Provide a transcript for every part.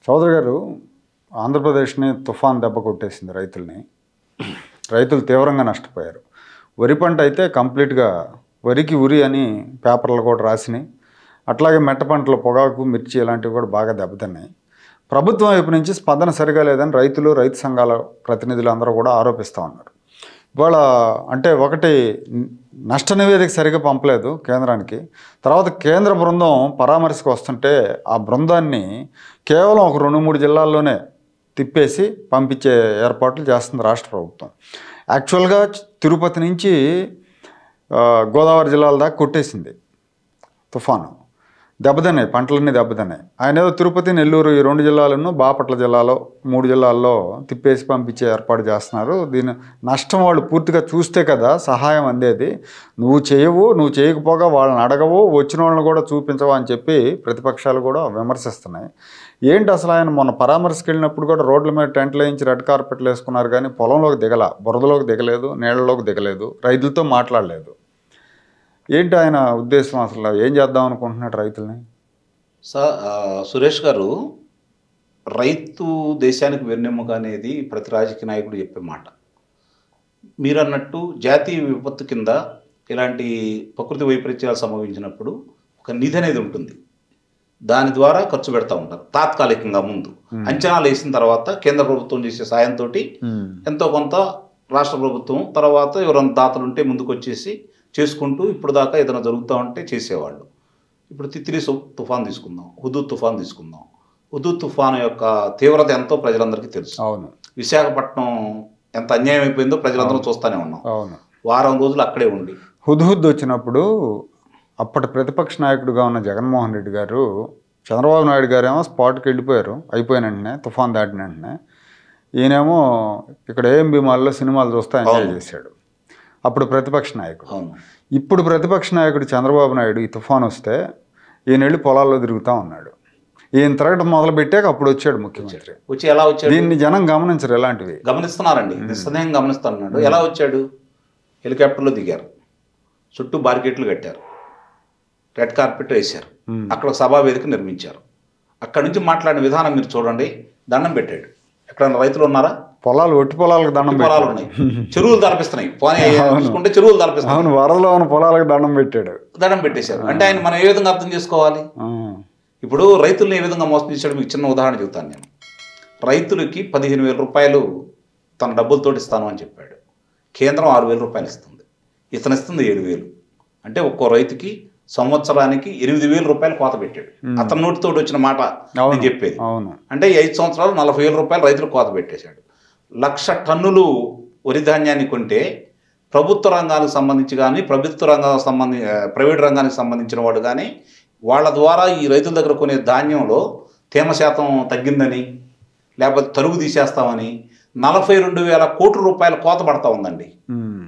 చౌదరి గారు ఆంధ్రప్రదేశ్ని తుఫాన్ దెబ్బ కొట్టేసింది రైతుల్ని రైతులు తీవ్రంగా నష్టపోయారు వరి పంట అయితే కంప్లీట్గా వరికి ఉరి అని పేపర్లు కూడా రాసినాయి అట్లాగే మెట్ట పంటలు పొగాకు మిర్చి ఇలాంటివి కూడా బాగా దెబ్బతిన్నాయి ప్రభుత్వం వైపు నుంచి స్పందన సరిగా లేదని రైతులు రైతు సంఘాల ప్రతినిధులు అందరూ కూడా ఆరోపిస్తూ ఉన్నారు ఇవాళ అంటే ఒకటి నష్ట నివేదిక సరిగా పంపలేదు కేంద్రానికి తర్వాత కేంద్ర బృందం పరామర్శకు వస్తుంటే ఆ బృందాన్ని కేవలం ఒక రెండు మూడు జిల్లాల్లోనే తిప్పేసి పంపించే ఏర్పాట్లు చేస్తుంది రాష్ట్ర ప్రభుత్వం యాక్చువల్గా తిరుపతి నుంచి ఆ, గోదావరి జిల్లాల దాకా కొట్టేసింది తుఫాను దెబ్బతిన్నాయి పంటలన్నీ దెబ్బతిన్నాయి ఆయన ఏదో తిరుపతి నెల్లూరు ఈ రెండు జిల్లాలను బాపట్ల జిల్లాలో మూడు జిల్లాల్లో తిప్పేసి పంపించే ఏర్పాటు చేస్తున్నారు దీని నష్టం వాళ్ళు పూర్తిగా చూస్తే కదా సహాయం అందేది నువ్వు చేయవు నువ్వు చేయకపోగా వాళ్ళని అడగవు వచ్చిన వాళ్ళని కూడా చూపించవు అని చెప్పి ప్రతిపక్షాలు కూడా విమర్శిస్తున్నాయి ఏంటి అసలు ఆయన మొన్న పరామర్శకు వెళ్ళినప్పుడు కూడా రోడ్ల మీద టెంట్లు వేయించి రెడ్ కార్పెట్లు వేసుకున్నారు కానీ పొలంలోకి దిగల బురదలోకి దిగలేదు నీళ్ళలోకి దిగలేదు రైతులతో మాట్లాడలేదు ఏంటి ఆయన ఉద్దేశం అసలు ఏం చేద్దాం అనుకుంటున్నాడు రైతుల్ని సార్ ఆ, సురేష్ గారు రైతు దేశానికి వెన్నెముక అనేది ప్రతి రాజకీయ నాయకుడు చెప్పే మాట మీరు అన్నట్టు జాతీయ విపత్తు కింద ఇలాంటి ప్రకృతి వైపరీత్యాలు సంభవించినప్పుడు ఒక నిధి అనేది ఉంటుంది దాని ద్వారా ఖర్చు పెడతా ఉంటారు తాత్కాలికంగా ముందు అంచనాలు వేసిన తర్వాత కేంద్ర ప్రభుత్వం చేసే సాయంతో ఎంతో కొంత రాష్ట్ర ప్రభుత్వం తర్వాత ఎవరైనా దాతలు ఉంటే ముందుకు వచ్చేసి చేసుకుంటూ ఇప్పుడు దాకా ఏదైనా జరుగుతూ ఉంటే చేసేవాళ్ళు ఇప్పుడు తిత్లీ సు- తుఫాన్ తీసుకుందాం హుదూ తుఫాన్ తీసుకుందాం హుదూ తుఫాన్ యొక్క తీవ్రత ఎంతో ప్రజలందరికీ తెలుసు అవును విశాఖపట్నం ఎంత అన్యాయం అయిపోయిందో ప్రజలందరం చూస్తూనే ఉన్నాం అవును వారం రోజులు అక్కడే ఉండి హుద్హుద్ వచ్చినప్పుడు అప్పటి ప్రతిపక్ష నాయకుడిగా ఉన్న జగన్మోహన్ రెడ్డి గారు చంద్రబాబు నాయుడు గారు ఏమో స్పాట్కి వెళ్ళిపోయారు అయిపోయిన వెంటనే తుఫాన్ దాటిన వెంటనే ఈయనేమో ఇక్కడ ఏం భీమాల్లో సినిమాలు చూస్తా ఎంజాయ్ అవును. చేశాడు అప్పుడు ప్రతిపక్ష నాయకుడు అవును ఇప్పుడు ప్రతిపక్ష నాయకుడు చంద్రబాబు నాయుడు ఈ తుఫాన్ వస్తే ఈయన వెళ్ళి పొలాల్లో తిరుగుతూ ఉన్నాడు ఈయన తిరగటం మొదలు పెట్టాక అప్పుడు వచ్చాడు ముఖ్యమంత్రి వచ్చి ఎలా వచ్చాడు దీన్ని జనం గమనించరు ఎలాంటివి గమనిస్తున్నారండి నిస్సందేహం గమనిస్తున్నాడు ఎలా వచ్చాడు హెలికాప్టర్లో దిగారు చుట్టూ బార్కెట్లు కట్టారు రెడ్ కార్పెట్ వేశారు మ్మ్. అక్కడ ఒక సభా వేదిక నిర్మించారు అక్కడ నుంచి మాట్లాడిన విధానం మీరు చూడండి దండం పెట్టాడు ఎక్కడైనా రైతులు ఉన్నారా పొలాలు ఒట్టి పొలాలకు దండం పొలాలు పెట్టాడు ఉన్నాయి చెరువులు తలపిస్తున్నాయి పోనీ చూసుకుంటే చెరువులు తలపిస్తున్నాయి అవును వరదలో ఉన్న పొలాలకు దండం పెట్టాడు దండం పెట్టేశారు అంటే ఆయన మనం ఏ విధంగా అర్థం చేసుకోవాలి ఆ, ఇప్పుడు రైతుల్ని ఏ విధంగా మోసం చేశాడు మీకు చిన్న ఉదాహరణ చెబుతాను నేను రైతులకి పదిహేను వేల రూపాయలు తన డబ్బులతో ఇస్తాను అని చెప్పాడు కేంద్రం ఆరు వేల రూపాయలు ఇస్తుంది ఇతను ఇస్తుంది ఏడు వేలు అంటే ఒక్కో రైతుకి సంవత్సరానికి ఎనిమిది వేల రూపాయలు కోత పెట్టాడు అతని నోటితో వచ్చిన మాట అవును. నేను చెప్పేది అవును అంటే ఈ ఐదు సంవత్సరాలు నలభై వేల రూపాయలు రైతులు కోత పెట్టేశాడు లక్ష టన్నులు వరి ధాన్యాన్ని కొంటే ప్రభుత్వ రంగానికి సంబంధించి కానీ ప్రభుత్వ రంగానికి సంబంధి ఆ, ప్రైవేట్ రంగానికి సంబంధించిన వాడు కానీ వాళ్ళ ద్వారా ఈ రైతుల దగ్గర కొనే ధాన్యంలో తేమ శాతం తగ్గిందని లేకపోతే తరుగు తీసేస్తామని నలభై రెండు వేల కోట్ల రూపాయల కోత పడతా ఉందండి ఉమ్.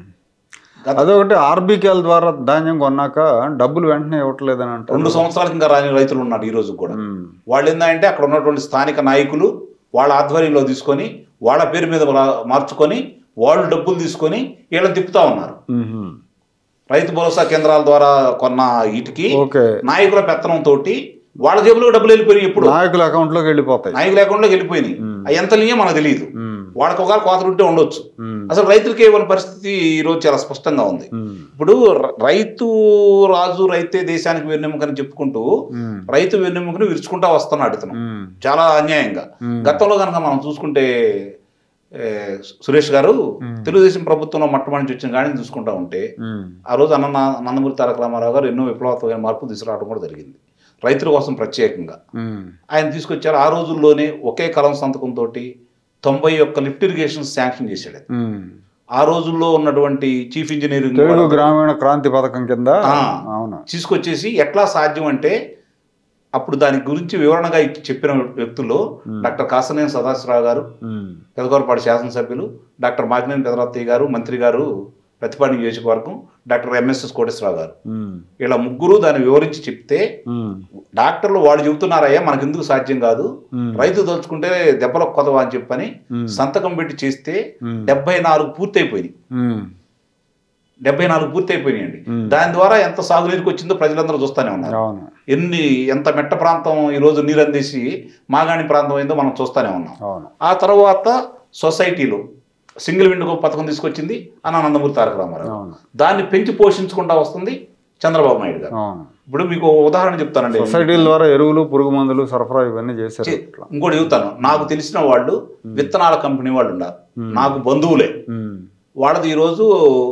గత- అదొకటి ఆర్బీకేల ద్వారా ధాన్యం కొన్నాక డబ్బులు వెంటనే ఇవ్వట్లేదని అంటారు రెండు సంవత్సరాలకు ఇంకా రాని రైతులు ఉన్నారు ఈ రోజు కూడా ఉమ్. వాళ్ళు ఏంటంటే అక్కడ ఉన్నటువంటి స్థానిక నాయకులు వాళ్ళ ఆధ్వర్యంలో తీసుకొని వాళ్ళ పేరు మీద రా- మార్చుకొని వాళ్ళు డబ్బులు తీసుకొని వీళ్ళని తిప్పుతా ఉన్నారు ఉమ్. రైతు భరోసా కేంద్రాల ద్వారా కొన్న వీటికి ఓకే నాయకుల పెత్తనం తోటి వాళ్ళ జేబులో డబ్బులు వెళ్ళిపోయినాయి ఇప్పుడు నాయకుల అకౌంట్లోకి వెళ్ళిపోతాయి నాయకుల అకౌంట్లోకి వెళ్ళిపోయినాయి అవి ఎంత లియో మనకు తెలియదు ఉమ్. వాళ్ళకి ఒకవేళ కోతలు ఉంటే ఉండొచ్చు ఉమ్. అసలు రైతులకి ఇవ్వని పరిస్థితి ఈ రోజు చాలా స్పష్టంగా ఉంది ఉమ్. ఇప్పుడు ర- రైతు రాజు రైతే దేశానికి వెన్నెముకని చెప్పుకుంటూ ఉమ్. రైతు వెన్నెముకను విరుచుకుంటా వస్తున్నాడు ఇతను ఉమ్. చాలా అన్యాయంగా మ్మ్. గతంలో కనుక మనం చూసుకుంటే ఏ, సురేష్ గారు తెలుగుదేశం ప్రభుత్వంలో మొట్టమొదటి వచ్చిన కానీ చూసుకుంటా ఉంటే ఉమ్. ఆ రోజు అన్న నందమూరి తారక రామారావు గారు ఎన్నో విప్లవాత్మకమైన మార్పులు తీసుకురావడం కూడా జరిగింది రైతుల కోసం ప్రత్యేకంగా ఉమ్. ఆయన తీసుకొచ్చారు ఆ రోజుల్లోనే ఒకే కలం సంతకంతో తొంభై ఒక్క లిఫ్ట్ ఇరిగేషన్ శాంక్షన్ చేశాడు ఆయన. ఉమ్. ఆ రోజుల్లో ఉన్నటువంటి చీఫ్ ఇంజనీరింగ్ తెలుగు గ్రామీణ క్రాంతి పథకం కింద ఆ. అవును తీసుకొచ్చేసి ఎట్లా సాధ్యం అంటే అప్పుడు దాని గురించి వివరణగా ఇచ్చి చెప్పిన వ్యక్తుల్లో డాక్టర్ కాసనేని సదాశివరావు గారు ఉమ్. పెదకూరపాటి శాసనసభ్యులు డాక్టర్ మాగ్నేని పెదరత్తయ్య గారు మంత్రి గారు ప్రతిపాడు నియోజకవర్గం డాక్టర్ ఎంఎస్ఎస్ కోటేశ్వరరావు గారు ఉమ్. ఇలా ముగ్గురు దాన్ని వివరించి చెప్తే ఉమ్. డాక్టర్లు వాళ్ళు చెబుతున్నారయ్యా మనకు ఎందుకు సాధ్యం కాదు ఉమ్. రైతు దలుచుకుంటే దెబ్బలకు కొదవా అని చెప్పని ఉమ్. సంతకం పెట్టి చేస్తే ఉమ్. డెబ్బై నాలుగు పూర్తయిపోయింది ఉమ్. డెబ్బై నాలుగు పూర్తి అయిపోయినాయండి మ్మ్. దాని ద్వారా ఎంత సాగునీరుకి వచ్చిందో ప్రజలందరూ చూస్తూనే ఉన్నారు అవును ఎన్ని ఎంత మెట్ట ప్రాంతం ఈరోజు నీరు అందేసి మాగాణి ప్రాంతం అయిందో మనం చూస్తూనే ఉన్నాం అవును ఆ తర్వాత సొసైటీలో సింగిల్ విండో పథకం తీసుకొచ్చింది అన్న నందమూరి తారక రామారావు అవును దాన్ని పెంచి పోషించుకుంటా వస్తుంది చంద్రబాబు నాయుడు గారు అవును ఇప్పుడు మీకు ఒక ఉదాహరణ చెప్తానండి సొసైటీల ద్వారా ఎరువులు పురుగు మందులు సరఫరా ఇవన్నీ చేశారు చే- ఇట్లా ఇంకోటి చెబుతాను నాకు తెలిసిన వాళ్ళు విత్తనాల కంపెనీ వాళ్ళు ఉన్నారు నాకు బంధువులే ఉమ్. వాళ్ళది ఈరోజు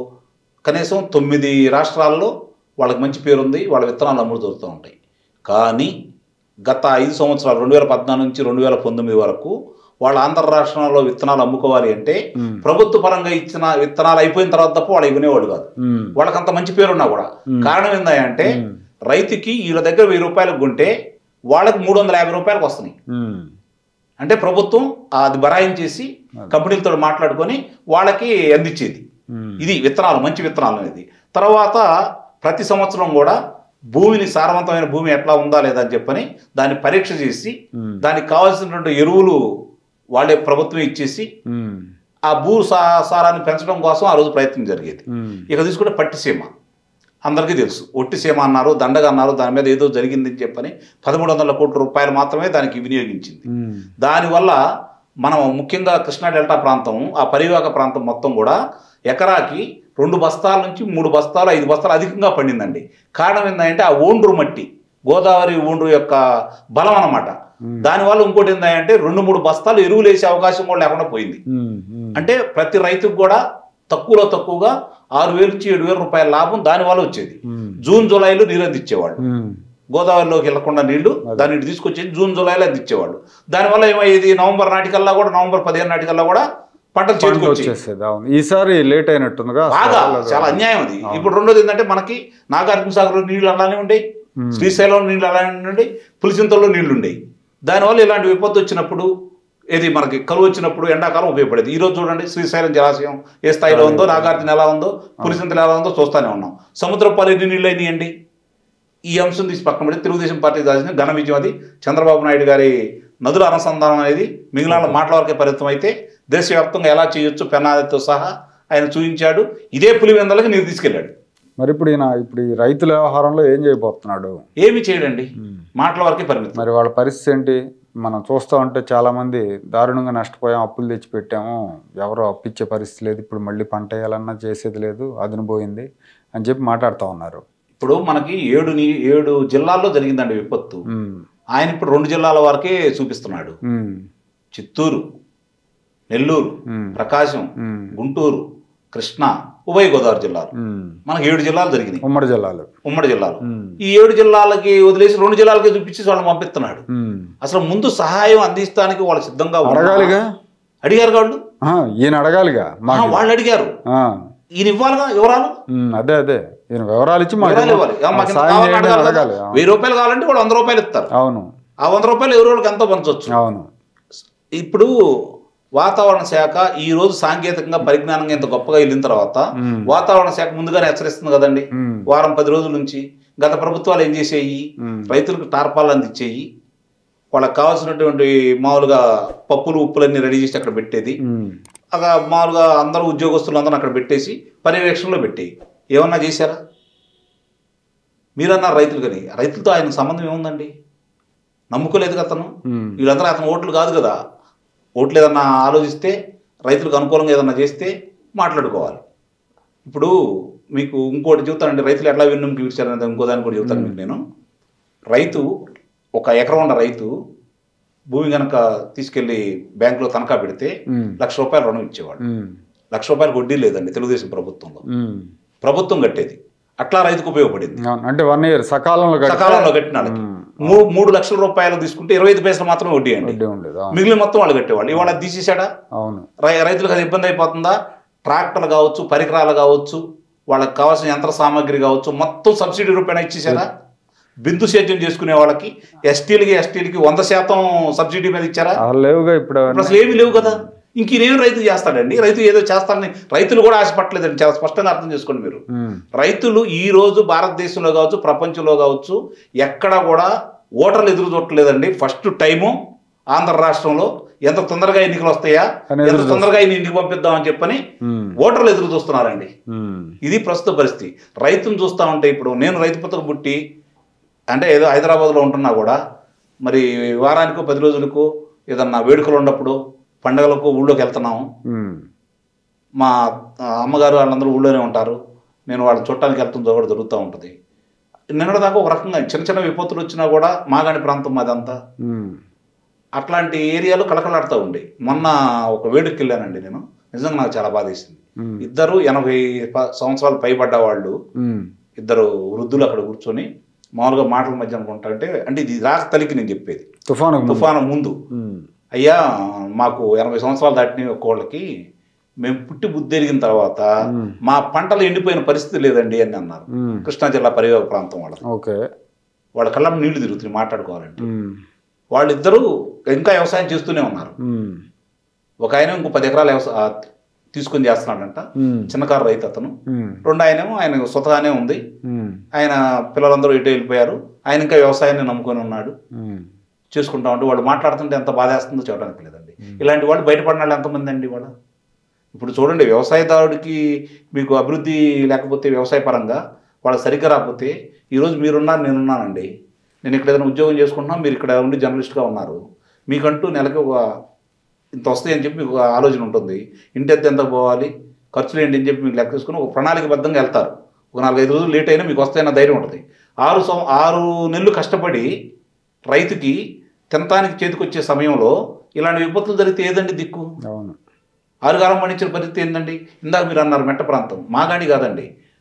కనీసం తొమ్మిది రాష్ట్రాల్లో వాళ్ళకి మంచి పేరు ఉంది వాళ్ళ విత్తనాలు అమ్ముడు దొరుకుతూ ఉంటాయి కానీ గత ఐదు సంవత్సరాలు రెండు వేల పద్నాలుగు నుంచి రెండు వేల పంతొమ్మిది వరకు వాళ్ళ ఆంధ్ర రాష్ట్రంలో విత్తనాలు అమ్ముకోవాలి అంటే మ్మ్. ప్రభుత్వ పరంగా ఇచ్చిన విత్తనాలు అయిపోయిన తర్వాత తప్ప వాళ్ళు ఇవ్వనేవాడు కాదు ఉమ్. వాళ్ళకి అంత మంచి పేరు ఉన్నా కూడా కారణం ఏంటంటే రైతుకి వీళ్ళ దగ్గర వెయ్యి రూపాయలకు కొంటే వాళ్ళకి మూడు వందల యాభై రూపాయలకు వస్తున్నాయి ఉమ్. అంటే ప్రభుత్వం అది బరాయించేసి కంపెనీలతో మాట్లాడుకొని వాళ్ళకి అందించేది ఉమ్. ఇది విత్తనాలు మంచి విత్తనాలు అనేది తర్వాత ప్రతి సంవత్సరం కూడా భూమిని సారవంతమైన భూమి ఎట్లా ఉందా లేదా అని చెప్పని దాన్ని పరీక్ష చేసి ఉమ్. దానికి కావాల్సినటువంటి ఎరువులు వాళ్ళే ప్రభుత్వం ఇచ్చేసి ఉమ్. ఆ భూ సా సారాన్ని పెంచడం కోసం ఆ రోజు ప్రయత్నం జరిగేది ఉమ్. ఇక తీసుకుంటే పట్టిసీమ అందరికీ తెలుసు ఒట్టి సీమ అన్నారు దండగా అన్నారు దాని మీద ఏదో జరిగిందని చెప్పని పదమూడు వందల కోట్ల రూపాయలు మాత్రమే దానికి వినియోగించింది ఉమ్. దానివల్ల మనం ముఖ్యంగా కృష్ణా డెల్టా ప్రాంతం ఆ పరివాహక ప్రాంతం మొత్తం కూడా ఎకరాకి రెండు బస్తాల నుంచి మూడు బస్తాలు ఐదు బస్తాలు అధికంగా పండిందండి కారణం ఏంటంటే ఆ ఓండ్రు మట్టి గోదావరి ఓండ్రు యొక్క బలం అన్నమాట దానివల్ల ఇంకోటి ఏంటంటే రెండు మూడు బస్తాలు ఎరువులు వేసే అవకాశం కూడా లేకుండా పోయింది ఉమ్. ఉమ్. అంటే ప్రతి రైతుకు కూడా తక్కువలో తక్కువగా ఆరు వేలు నుంచి ఏడు వేల రూపాయల లాభం దానివల్ల వచ్చేది ఉమ్. జూన్ జూలైలో నీరు అందించేవాళ్ళు ఉమ్. గోదావరిలోకి వెళ్లకుండా నీళ్లు దాన్ని ఇటు తీసుకొచ్చేది జూన్ జూలైలో అందించేవాళ్ళు దానివల్ల ఏమయ్యేది నవంబర్ నాటికల్లా కూడా నవంబర్ పదిహేను నాటికల్లా కూడా పంటలు పంట చేతికి వచ్చేది వచ్చేసేది అవును ఈసారి లేట్ అయినట్టుందిగా బాగా అసలు చాలా అన్యాయం అది ఇప్పుడు రెండోది ఏంటంటే మనకి నాగార్జున సాగర్లో నీళ్లు అలానే ఉండేవి Hmm. శ్రీశైలంలో నీళ్లు అలానే ఉండేవి పులిచింతల్లో నీళ్లు ఉండేవి దానివల్ల ఇలాంటి విపత్తు వచ్చినప్పుడు ఏది మనకి కరువు వచ్చినప్పుడు ఎండాకాలం ఉపయోగపడేది ఈ రోజు చూడండి శ్రీశైలం జలాశయం ఏ స్థాయిలో ఉందో నాగార్జున ఎలా ఉందో పులిచింతలు ఎలా ఉందో చూస్తానే ఉన్నాం సముద్రపాలు ఎన్ని నీళ్ళు అయినాయండి ఈ అంశం తీసి పక్కన పెట్టి తెలుగుదేశం పార్టీ దాచిన ఘన విజయం అది చంద్రబాబు నాయుడు గారి నదుల అనుసంధానం అనేది మిగిలిన మాటల వరకే పరిమితం అయితే దేశవ్యాప్తంగా ఎలా చేయొచ్చు పెనాదితో సహా ఆయన చూపించాడు ఇదే పులివెందలకి నీరు తీసుకెళ్ళాడు మరి ఇప్పుడు ఈయన ఇప్పుడు ఈ రైతుల వ్యవహారంలో ఏం చేయబోతున్నాడు ఏమి చేయడండి మాటల వరకే పరిమితం మరి వాళ్ళ పరిస్థితి ఏంటి మనం చూస్తూ ఉంటే చాలా మంది దారుణంగా నష్టపోయాం అప్పులు తెచ్చి పెట్టాము ఎవరో అప్పిచ్చే పరిస్థితి లేదు ఇప్పుడు మళ్ళీ పంట వేయాలన్నా చేసేది లేదు అదును పోయింది అని చెప్పి మాట్లాడుతూ ఉన్నారు ఇప్పుడు మనకి ఏడు నీ ఏడు జిల్లాల్లో జరిగిందండి విపత్తు ఉమ్. ఆయన ఇప్పుడు రెండు జిల్లాల వరకే చూపిస్తున్నాడు ఉమ్. చిత్తూరు నెల్లూరు ఉమ్. ప్రకాశం ఉమ్. గుంటూరు కృష్ణా ఉభయ గోదావరి జిల్లాలు ఉమ్. మనకి ఏడు జిల్లాలు జరిగినాయి ఉమ్మడి జిల్లాలు ఉమ్మడి జిల్లాలు ఉమ్. ఈ ఏడు జిల్లాలకి వదిలేసి రెండు జిల్లాలకి చూపించి వాళ్ళని పంపిస్తున్నాడు ఉమ్. అసలు ముందు సహాయం అందిస్తానికి వాళ్ళు సిద్ధంగా ఉన్నారా? అడగాలిగా అడిగారు వాళ్ళు ఆ, ఈయన అడగాలిగా ఆ, మాకు వాళ్ళు అడిగారు ఆ. ఈయన ఇవ్వాలిగా వివరాలు ఉమ్, అదే అదే ఈయన వివరాలు ఇచ్చి మాకు వివరాలు ఇవ్వాలి ఆ, మాకు ఇంత సాయం కావాలని చేయండి అని అడగాలి కదా. అడగాలి ఆ. వెయ్యి రూపాయలు కావాలంటే వాళ్ళు వంద రూపాయలు ఇస్తారు అవును ఆ వంద రూపాయలు ఎవరి వాళ్ళకి ఎంతో పంచవచ్చు అవును ఇప్పుడు వాతావరణ శాఖ ఈ రోజు సాంకేతికంగా పరిజ్ఞానంగా ఇంత గొప్పగా వెళ్ళిన తర్వాత మ్మ్. వాతావరణ శాఖ ముందుగానే హెచ్చరిస్తుంది కదండి మ్మ్. వారం పది రోజుల నుంచి గత ప్రభుత్వాలు ఏం చేసేయి మ్మ్. రైతులకు టార్పాలు అందించేయి వాళ్ళకి కావాల్సినటువంటి మామూలుగా పప్పులు ఉప్పులన్నీ రెడీ చేసి అక్కడ పెట్టేది ఉమ్. అక్కడ మామూలుగా అందరూ ఉద్యోగస్తులు అందరూ అక్కడ పెట్టేసి పర్యవేక్షణలో పెట్టేయి ఏమన్నా చేశారా మీరన్నారు రైతులు కానీ రైతులతో ఆయనకు సంబంధం ఏముందండి నమ్ముకోలేదు కదా అతను ఉమ్. వీళ్ళందరూ అతను ఓట్లు కాదు కదా ఓట్లు ఏదన్నా ఆలోచిస్తే రైతులకు అనుకూలంగా ఏదన్నా చేస్తే మాట్లాడుకోవాలి ఇప్పుడు మీకు ఇంకోటి చెబుతానండి రైతులు ఎట్లా వెన్నుముకి విడిచారనేది ఇంకో దాన్ని కూడా చెబుతాను మీకు నేను రైతు ఒక ఎకరం ఉన్న రైతు భూమి కనుక తీసుకెళ్లి బ్యాంకులో తనఖా పెడితే ఉమ్. లక్ష రూపాయలు రుణం ఇచ్చేవాడు ఉమ్. లక్ష రూపాయలు వడ్డీ లేదండి తెలుగుదేశం ప్రభుత్వంలో ఉమ్. ప్రభుత్వం కట్టేది అట్లా రైతుకు ఉపయోగపడింది అవును. అంటే వన్ ఇయర్ సకాలంలో కడితే సకాలంలో కట్టిన వాళ్ళకి ఉమ్. మూడు మూడు లక్షల రూపాయలు తీసుకుంటే ఇరవై ఐదు పైసలు మాత్రమే వడ్డీ అండి వడ్డీ ఉండేది అవును మిగిలిన మొత్తం వాళ్ళు కట్టేవాళ్ళు ఇవాళ అది తీసేశాడా అవును రై- రైతులకు అది ఇబ్బంది అయిపోతుందా ట్రాక్టర్లు కావచ్చు పరికరాలు కావచ్చు వాళ్ళకి కావాల్సిన యంత్ర సామాగ్రి కావచ్చు మొత్తం సబ్సిడీ రూపాయన ఇచ్చేసారా బిందు సేద్యం చేసుకునే వాళ్ళకి ఎస్టీలకి ఎస్టీలకి వంద శాతం సబ్సిడీ మీద ఇచ్చారా అసలు లేవుగా ఇప్పుడు ఇప్పుడు అసలు ఏమీ లేవు కదా ఇంక ఈయనేం రైతు చేస్తాడండి రైతు ఏదో చేస్తాడని రైతులు కూడా ఆశపట్టలేదండి చాలా స్పష్టంగా అర్థం చేసుకోండి మీరు ఉమ్. రైతులు ఈ రోజు భారతదేశంలో కావచ్చు ప్రపంచంలో కావచ్చు ఎక్కడ కూడా ఓటర్లు ఎదురు చూడలేదండి ఫస్ట్ టైము ఆంధ్ర రాష్ట్రంలో ఎంత తొందరగా ఎన్నికలు వస్తాయా అని ఎంత ఎదురు తొందరగా ఈయన ఇంటికి పంపిద్దాం అని చెప్పని ఉమ్, ఓటర్లు ఎదురు చూస్తున్నారండి ఉమ్, ఇది ప్రస్తుత పరిస్థితి రైతును చూస్తూ ఉంటే ఇప్పుడు నేను రైతు పుత్తకు పుట్టి అంటే ఏదో హైదరాబాద్లో ఉంటున్నా కూడా మరి వారానికో పది రోజులకు ఏదన్నా వేడుకలు ఉన్నప్పుడు పండగలకు ఊళ్ళోకి వెళ్తున్నాము ఉమ్, మా ఆ, అమ్మగారు వాళ్ళందరూ ఊళ్ళోనే ఉంటారు నేను వాళ్ళ చుట్టానికి వెళ్తుందో కూడా జరుగుతూ ఉంటుంది నిన్నటి దాకా ఒక రకంగా చిన్న చిన్న విపత్తులు వచ్చినా కూడా మాగాణి ప్రాంతం మాదంతా ఉమ్, అట్లాంటి ఏరియాలు కలకలాడుతూ ఉండే మొన్న ఒక వేడుకకి వెళ్ళానండి నేను నిజంగా నాకు చాలా బాధేసింది ఉమ్, ఇద్దరు ఎనభై ప- సంవత్సరాలు పైబడ్డ వాళ్ళు ఉమ్, ఇద్దరు వృద్ధులు అక్కడ కూర్చొని మామూలుగా మాటల మధ్య అనుకుంటా అంటే అంటే ఇది రాక తలికి నేను చెప్పేది తుఫాను తుఫాను ముందు ఉమ్, అయ్యా మాకు ఎనభై సంవత్సరాలు దాటిన ఒక్కోళ్ళకి మేము పుట్టి బుద్ధి ఎరిగిన తర్వాత మ్మ్. మా పంటలు ఎండిపోయిన పరిస్థితి లేదండి అని అన్నారు ఉమ్, కృష్ణా జిల్లా పరివేగ ప్రాంతం వాళ్ళది ఓకే వాళ్ళ కళ్ళ నీళ్లు తిరుగుతున్నాయి మాట్లాడుకోవాలంటే ఉమ్, వాళ్ళిద్దరూ ఇంకా వ్యవసాయం చేస్తూనే ఉన్నారు ఉమ్, ఒక ఆయన ఇంకో పది ఎకరాలు వ్యవసాయ తీసుకొని చేస్తున్నాడంట ఉమ్, చిన్నకారు రైతు అతను ఉమ్, రెండు ఆయనేమో ఆయన స్వతహానే ఉంది ఉమ్, ఆయన పిల్లలందరూ ఇటు వెళ్ళిపోయారు ఆయన ఇంకా వ్యవసాయాన్ని నమ్ముకొని ఉన్నాడు ఉమ్, చేసుకుంటా ఉంటే వాళ్ళు మాట్లాడుతుంటే ఎంత బాధేస్తుందో చెప్పడానికి లేదండి ఇలాంటి వాళ్ళు బయటపడిన వాళ్ళు ఎంతమంది అండి వాళ్ళ ఇప్పుడు చూడండి వ్యవసాయదారుడికి మీకు అభివృద్ధి లేకపోతే వ్యవసాయ పరంగా వాళ్ళకి సరిగ్గా రాకపోతే ఈరోజు మీరున్నారు నేనున్నానండి నేను ఇక్కడ ఏదైనా ఉద్యోగం చేసుకుంటున్నా మీరు ఇక్కడ ఉండి జర్నలిస్ట్గా ఉన్నారు మీకంటూ నెలకి ఒక ఇంత వస్తాయి అని చెప్పి మీకు ఒక ఆలోచన ఉంటుంది ఇంటి ఎంత ఎంత పోవాలి ఖర్చులు ఏంటి అని చెప్పి మీకు లెక్క తీసుకుని ఒక ప్రణాళికబద్ధంగా వెళ్తారు ఒక నాలుగైదు రోజులు లేట్ అయినా మీకు వస్తాయన్న ధైర్యం ఉంటుంది ఆరు సం ఆరు నెలలు కష్టపడి రైతుకి తినటానికి చేతికొచ్చే సమయంలో ఇలాంటి విపత్తులు జరిగితే ఏదండి దిక్కు అవును ఆరుగాలం పండించిన పరిస్థితి ఏంటండి ఇందాక మీరు అన్నారు మెట్ట ప్రాంతం మాగాణి కాదండి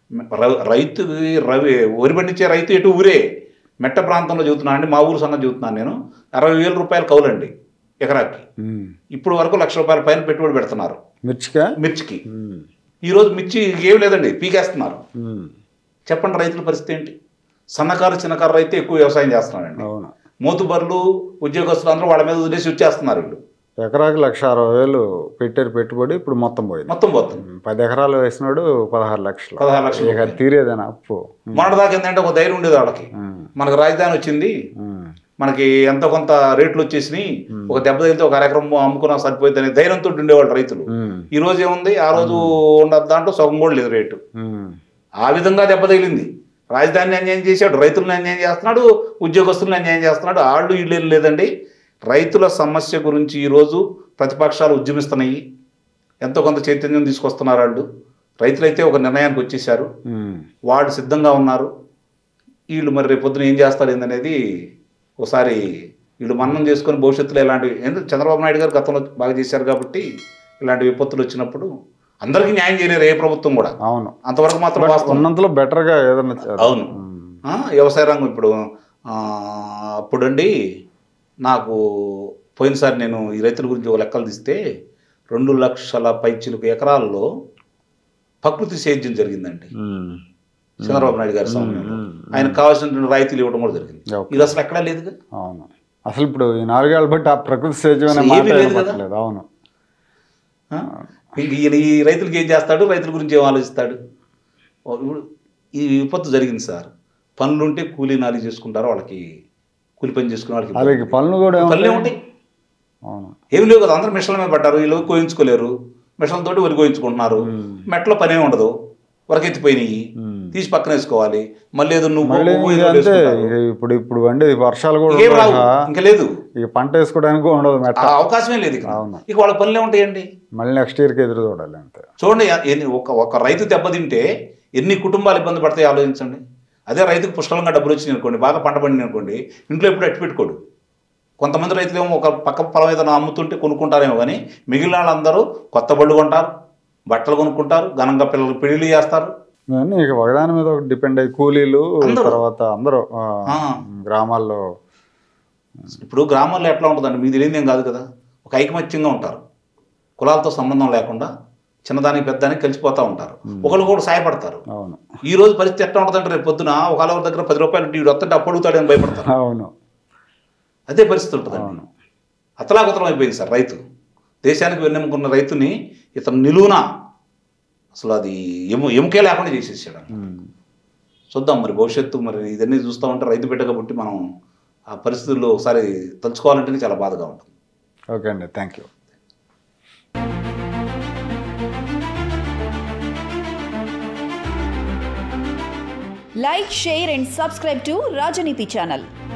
ర- రైతుకి రవి వరి పండించే రైతు ఎటు ఊరే మెట్ట ప్రాంతంలో చదువుతున్నాను అండి మా ఊరు సంగతి చదువుతున్నాను నేను అరవై వేల రూపాయలు కౌలండి ఎకరాకి ఉమ్, ఇప్పుడు వరకు లక్ష రూపాయల పైన పెట్టుబడి పెడుతున్నారు మిర్చికా మిర్చికి ఉమ్, ఈరోజు మిర్చి ఏం లేదండి పీకేస్తున్నారు ఉమ్, చెప్పండి రైతుల పరిస్థితి ఏంటి సన్నకారు చిన్నకారు రైతే ఎక్కువ వ్యవసాయం చేస్తున్నారండి అవును మోతుబర్లు ఉద్యోగస్తులు అందరూ వాళ్ళ మీద వదిలేసి వచ్చేస్తున్నారు వీళ్ళు ఎకరాకి లక్ష అరవై వేలు పెట్టారు పెట్టుబడి ఇప్పుడు మొత్తం పోయింది మొత్తం పోతుంది ఉమ్, పది ఎకరాలు వేసినాడు పదహారు లక్షలు పదహారు లక్షలు ఇక తీరేదేనా అప్పు మొన్నటిదాకా ఏంటంటే ఒక ధైర్యం ఉండేది వాళ్ళకి ఉమ్, మనకు రాజధాని వచ్చింది ఉమ్, మనకి ఎంత కొంత రేట్లు వచ్చేసినాయి ఒక దెబ్బ తగిలితే ఒక ఎకరం అమ్ముకున్నా సరిపోతుంది అనే ధైర్యంతో ఉండేవాళ్ళు రైతులు ఉమ్, ఈ రోజు ఏముంది ఆ రోజు ఉన్న దాంట్లో సగం కూడా లేదు రేటు ఉమ్, ఆ విధంగా దెబ్బ తగిలింది రాజధానిని అన్యాయం చేశాడు రైతులను అన్యాయం చేస్తున్నాడు ఉద్యోగస్తులను అన్యాయం చేస్తున్నాడు ఆళ్ళు ఇళ్ళు ఏం లేదండి రైతుల సమస్య గురించి ఈరోజు ప్రతిపక్షాలు ఉద్యమిస్తున్నాయి ఎంతో కొంత చైతన్యం తీసుకొస్తున్నారు వాళ్ళు రైతులైతే ఒక నిర్ణయానికి వచ్చేసారు ఉమ్, వాళ్ళు సిద్ధంగా ఉన్నారు వీళ్ళు మరి రేపు పొద్దున ఏం చేస్తారు ఏందనేది ఒకసారి వీళ్ళు మన్నం చేసుకొని భవిష్యత్తులో ఇలాంటి ఎందుకు చంద్రబాబు నాయుడు గారు గతంలో బాగా చేశారు కాబట్టి ఇలాంటి విపత్తులు వచ్చినప్పుడు అందరికీ న్యాయం చేయలేరు ఏ ప్రభుత్వం కూడా అవును అంతవరకు మాత్రం బట్ వాస్తవం ఉన్నంతలో బెటర్గా ఏదైనా చేద్దాం. అవును. ఉమ్, ఆ, వ్యవసాయ రంగం ఇప్పుడు ఆ, అప్పుడండి నాకు పోయినసారి నేను ఈ రైతుల గురించి ఒక లెక్కలు తీస్తే రెండు లక్షల పైచిలకు ఎకరాల్లో ప్రకృతి సేద్యం జరిగిందండి ఉమ్, చంద్రబాబు నాయుడు గారి సమయంలో మ్మ్. ఆయనకు కావాల్సిన రాయితీలు ఇవ్వడం కూడా జరిగింది ఓకే. ఇది అసలు ఎక్కడా లేదుగా అవును అసలు ఇప్పుడు ఈ నాలుగేళ్ళు బట్టి ఆ ప్రకృతి సేద్యం అనే అసలు మాట ఏమీ లేదు కదా. వినపట్లేదు అవును ఆ? ఇంక ఈయన ఈ రైతులకి ఏం చేస్తాడు రైతుల గురించి ఏం ఆలోచిస్తాడు ఓ, ఇప్పుడు ఈ విపత్తు జరిగింది సార్ పనులుంటే కూలీ నాలి చేసుకుంటారు వాళ్ళకి కూలి పని చేసుకునే వాళ్ళకి అలాగే పనులు కూడా పనులు ఏముంటాయి? ఏముంటాయి అవును ఏమి లేవు కదా అందరూ మిషన్ల మీద పడ్డారు వీళ్ళు కోయించుకోలేరు మిషన్లతోటి వరి కోయించుకుంటున్నారు మ్మ్. మెట్లో పనే ఉండదు వరకు ఎత్తిపోయినాయి మ్మ్. తీసి పక్కన వేసుకోవాలి మళ్ళీ ఏదో నువ్వు మళ్ళీ నువ్వు ఇది ఏదో అంతే వేసుకుంటారు. ఇక ఇప్పుడు ఇప్పుడు వండి వర్షాలు కూడా ఇంకేం రావు ఉండవు. ఇంకా లేదు ఇక పంట వేసుకోవడానికి కూడా ఉండదు మెట్ట ఆ అవకాశమే లేదు ఇక అవును. ఇక వాళ్ళ పనులు ఏముంటాయండి మళ్ళీ నెక్స్ట్ ఇయర్కి ఎదురు చూడాలి అంతే చూడండి ఎన్ని ఒక ఒక రైతు దెబ్బతింటే ఎన్ని కుటుంబాలు ఇబ్బంది పడతాయి ఆలోచించండి అదే రైతుకు పుష్కలంగా డబ్బులు వచ్చినాయి అనుకోండి బాగా పంట పండింది అనుకోండి ఇంట్లో ఎప్పుడు అట్టు పెట్టుకోడు కొంతమంది రైతులు ఏమో ఒక పక్క పొలం ఏదైనా అమ్ముతుంటే కొనుక్కుంటారేమో కానీ మిగిలిన వాళ్ళందరూ కొత్త బళ్ళు కొంటారు బట్టలు కొనుక్కుంటారు ఘనంగా పిల్లలకు పెళ్లి చేస్తారు ఇవన్నీ ఇక ఒకదాని మీద ఒకటి డిపెండ్ అయ్యి కూలీలు అందరూ. తర్వాత అందరూ ఆ, ఆ. గ్రామాల్లో ఇప్పుడు గ్రామాల్లో ఎట్లా ఉంటుందండి మీకు తెలియదు ఏం కాదు కదా ఒక ఐకమత్యంగా ఉంటారు కులాలతో సంబంధం లేకుండా చిన్నదానికి పెద్దదానికి కలిసిపోతూ ఉంటారు ఒకళ్ళు కూడా సాయపడతారు అవును ఈ రోజు పరిస్థితి ఎట్లా ఉంటుందంటే రేపు పొద్దున ఒక ఆలవరి దగ్గర పది రూపాయలు వీడు వస్తుంటే అప్పు అడుగుతాడని భయపడతారు అవును అదే పరిస్థితి ఉంటుందండి అవును అతలాకుతలం అయిపోయింది సార్ రైతు దేశానికి వెన్నెముకున్న రైతుని ఇతను నిలువున అసలు అది ఎము ఎముకే లేకుండా చేసేసాడు ఉమ్. చూద్దాం మరి భవిష్యత్తు మరి ఇదన్నీ చూస్తూ ఉంటే రైతు బిడ్డ కాబట్టి మనం ఆ పరిస్థితుల్లో ఒకసారి తలుచుకోవాలంటేనే చాలా బాధగా ఉంటుంది ఓకే అండి thank you Like, share, and subscribe to Rajaniti channel.